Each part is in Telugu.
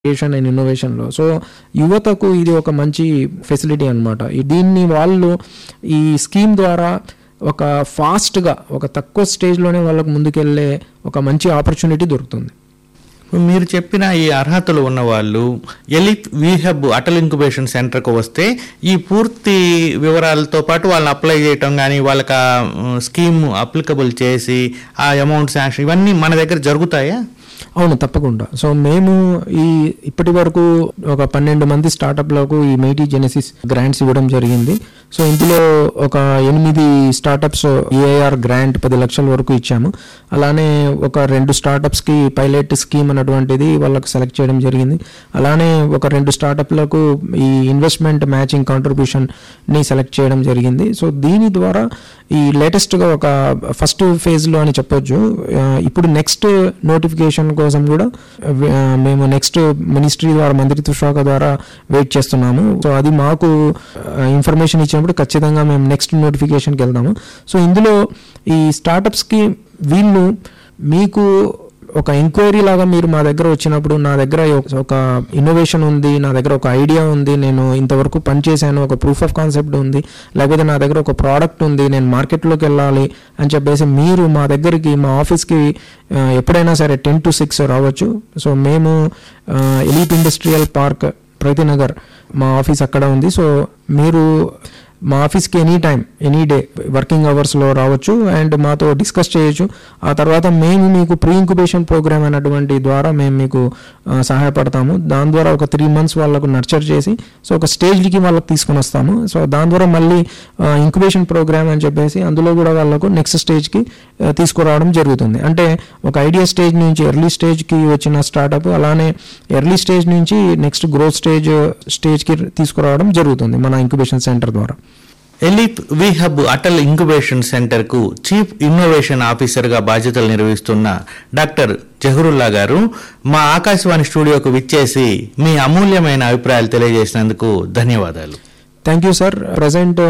క్రియేషన్ అండ్ ఇన్నోవేషన్లో సో యువతకు ఇది ఒక మంచి ఫెసిలిటీ అనమాట దీన్ని వాళ్ళు ఈ స్కీమ్ ద్వారా ఒక ఫాస్ట్గా ఒక తక్కువ స్టేజ్లోనే వాళ్ళకు ముందుకెళ్ళే ఒక మంచి ఆపర్చునిటీ దొరుకుతుంది మీరు చెప్పిన ఈ అర్హతలు ఉన్న వాళ్ళు ఎలిట్ వీహబ్ అటల్ ఇంక్యుబేషన్ సెంటర్కు వస్తే ఈ పూర్తి వివరాలతో పాటు వాళ్ళని అప్లై చేయటం కానీ వాళ్ళకి ఆ స్కీమ్ అప్లికబుల్ చేసి ఆ అమౌంట్ శాంక్షన్ ఇవన్నీ మన దగ్గర జరుగుతాయా అవును తప్పకుండా సో మేము ఈ ఇప్పటి వరకు ఒక పన్నెండు మంది స్టార్టప్లకు ఈ మెయిటీ జెనసిస్ గ్రాంట్స్ ఇవ్వడం జరిగింది సో ఇందులో ఒక ఎనిమిది స్టార్టప్స్ ఏఐఆర్ గ్రాంట్ పది లక్షల వరకు ఇచ్చాము అలానే ఒక రెండు స్టార్టప్స్కి పైలట్ స్కీమ్ అన్నటువంటిది వాళ్ళకి సెలెక్ట్ చేయడం జరిగింది అలానే ఒక రెండు స్టార్టప్లకు ఈ ఇన్వెస్ట్మెంట్ మ్యాచింగ్ కాంట్రిబ్యూషన్ని సెలెక్ట్ చేయడం జరిగింది సో దీని ద్వారా ఈ లేటెస్ట్గా ఒక ఫస్ట్ ఫేజ్లో అని చెప్పొచ్చు ఆ, ఇప్పుడు నెక్స్ట్ నోటిఫికేషన్ కోసం కూడా ఆ, మేము నెక్స్ట్ మినిస్ట్రీ ద్వారా మంత్రిత్వ శాఖ ద్వారా వెయిట్ చేస్తున్నాము సో అది మాకు ఇన్ఫర్మేషన్ ఇచ్చినప్పుడు ఖచ్చితంగా మేము నెక్స్ట్ నోటిఫికేషన్కి వెళ్తాము సో ఇందులో ఈ స్టార్టప్స్కి వీళ్ళు మీకు ఒక ఎంక్వైరీ లాగా మీరు మా దగ్గర వచ్చినప్పుడు నా దగ్గర ఒక- ఒక ఇన్నోవేషన్ ఉంది నా దగ్గర ఒక ఐడియా ఉంది నేను ఇంతవరకు పనిచేశాను ఒక ప్రూఫ్ ఆఫ్ కాన్సెప్ట్ ఉంది లేకపోతే నా దగ్గర ఒక ప్రోడక్ట్ ఉంది నేను మార్కెట్లోకి వెళ్ళాలి అని చెప్పేసి మీరు మా దగ్గరికి మా ఆఫీస్కి ఆ, ఎప్పుడైనా సరే టెన్ టు సిక్స్ రావచ్చు సో మేము ఎలీట్ ఇండస్ట్రియల్ పార్క్ ప్రతినగర్ మా ఆఫీస్ అక్కడ ఉంది సో మీరు మా ఆఫీస్కి any time any day working అవర్స్లో రావచ్చు అండ్ మాతో డిస్కస్ చేయొచ్చు ఆ తర్వాత మేము మీకు ప్రీ ఇంక్యుబేషన్ ప్రోగ్రామ్ అనేటువంటి ద్వారా మేము మీకు ఆ, సహాయపడతాము దాని ద్వారా ఒక త్రీ మంత్స్ వాళ్ళకు నర్చర్ చేసి సో ఒక స్టేజ్కి వాళ్ళకి తీసుకొని వస్తాము సో దాని ద్వారా మళ్ళీ ఇంక్యుబేషన్ ప్రోగ్రామ్ అని చెప్పేసి అందులో కూడా వాళ్ళకు నెక్స్ట్ స్టేజ్కి తీసుకురావడం జరుగుతుంది అంటే ఒక ఐడియా స్టేజ్ నుంచి ఎర్లీ స్టేజ్కి వచ్చిన స్టార్టప్ అలానే ఎర్లీ స్టేజ్ నుంచి నెక్స్ట్ గ్రోత్ స్టేజ్ స్టేజ్కి తీసుకురావడం జరుగుతుంది మన ఇంక్యుబేషన్ సెంటర్ ద్వారా ఎలిప్ వీహబ్ అటల్ ఇంక్యుబేషన్ సెంటర్కు చీఫ్ ఇన్నోవేషన్ ఆఫీసర్గా బాధ్యతలు నిర్వహిస్తున్న డాక్టర్ జహరుల్లా గారు మా ఆకాశవాణి స్టూడియోకు విచ్చేసి మీ అమూల్యమైన అభిప్రాయాలు తెలియజేసినందుకు ధన్యవాదాలు thank you sir present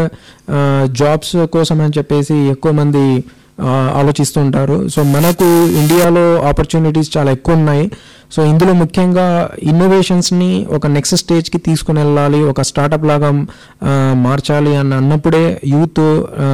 jobs కోసం అని చెప్పేసి ఎక్కువ మంది ఆ, ఆలోచిస్తుంటారు సో మనకు ఇండియాలో ఆపర్చునిటీస్ చాలా ఎక్కువ ఉన్నాయి సో ఇందులో ముఖ్యంగా ఇన్నోవేషన్స్ని ఒక నెక్స్ట్ స్టేజ్కి తీసుకుని వెళ్ళాలి ఒక స్టార్టప్ లాగా ఆ, మార్చాలి అని అన్నప్పుడే యూత్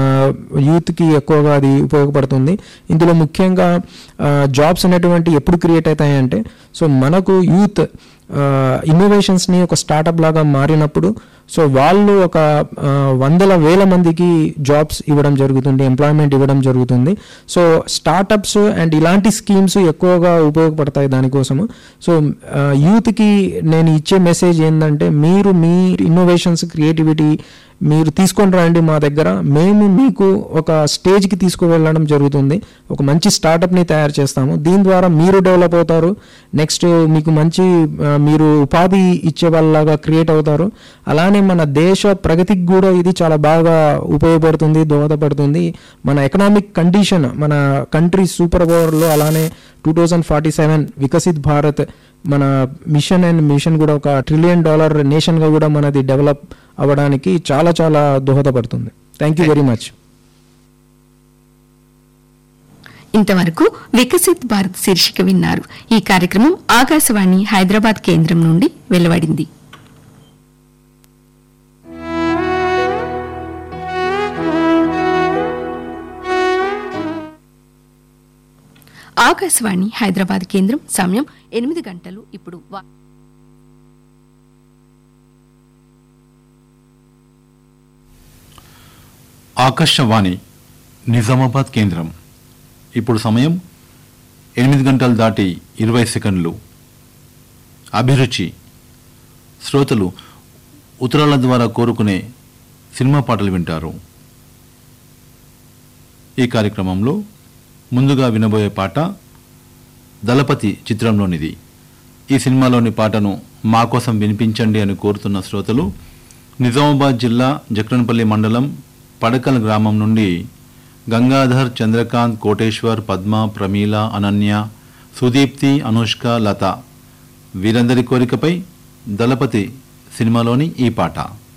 యూత్కి ఎక్కువగా అది ఉపయోగపడుతుంది ఇందులో ముఖ్యంగా జాబ్స్ అనేటువంటి ఎప్పుడు క్రియేట్ అవుతాయంటే సో మనకు యూత్ ఇన్నోవేషన్స్ని ఒక స్టార్టప్ లాగా మారినప్పుడు సో వాళ్ళు ఒక ఆ, వందల వేల మందికి జాబ్స్ ఇవ్వడం జరుగుతుంది ఎంప్లాయ్మెంట్ ఇవ్వడం జరుగుతుంది సో స్టార్టప్స్ అండ్ ఇలాంటి స్కీమ్స్ ఎక్కువగా ఉపయోగపడతాయి దానికోసము సో ఆ, యూత్కి నేను ఇచ్చే మెసేజ్ ఏంటంటే మీరు మీ ఇన్నోవేషన్స్ క్రియేటివిటీ మీరు తీసుకొని రండి మా దగ్గర మేము మీకు ఒక స్టేజ్కి తీసుకువెళ్ళడం జరుగుతుంది ఒక మంచి స్టార్టప్ని తయారు చేస్తాము దీని ద్వారా మీరు డెవలప్ అవుతారు నెక్స్ట్ మీకు మంచి ఆ, మీరు ఉపాధి ఇచ్చే వాళ్ళలాగా క్రియేట్ అవుతారు అలానే మన దేశ ప్రగతికి కూడా ఇది చాలా బాగా ఉపయోగపడుతుంది దోహదపడుతుంది మన ఎకనామిక్ కండిషన్ మన కంట్రీ సూపర్ పవర్లో అలానే two thousand forty seven Viksit Bharat మన మిషన్ అండ్ మిషన్ కూడా ఒక ట్రిలియన్ డాలర్ నేషన్గా కూడా మనది డెవలప్ అవ్వడానికి చాలా చాలా దోహదపడుతుంది థ్యాంక్ యూ వెరీ మచ్ ఇంతవరకు వికసిత్ భారత్ శీర్షిక విన్నారు ఈ కార్యక్రమం ఆకాశవాణి హైదరాబాద్ కేంద్రం నుండి వెలువడింది ఆకాశవాణి హైదరాబాద్ కేంద్రం సమయం ఎనిమిది గంటలు ఇప్పుడు వా- ఆకాశవాణి నిజామాబాద్ కేంద్రం ఇప్పుడు సమయం ఎనిమిది గంటలు దాటి ఇరవై సెకండ్లు అభిరుచి శ్రోతలు ఉత్తరాల ద్వారా కోరుకునే సినిమా పాటలు వింటారు ఈ కార్యక్రమంలో ముందుగా వినబోయే పాట దళపతి చిత్రంలోనిది ఈ సినిమాలోని పాటను మా కోసం వినిపించండి అని కోరుతున్న శ్రోతలు నిజామాబాద్ జిల్లా జక్రన్పల్లి మండలం పడకల్ గ్రామం నుండి గంగాధర్ చంద్రకాంత్ కోటేశ్వర్ పద్మ ప్రమీల అనన్య సుదీప్తి అనుష్క లత వీరందరి కోరికపై దళపతి సినిమాలోని ఈ పాట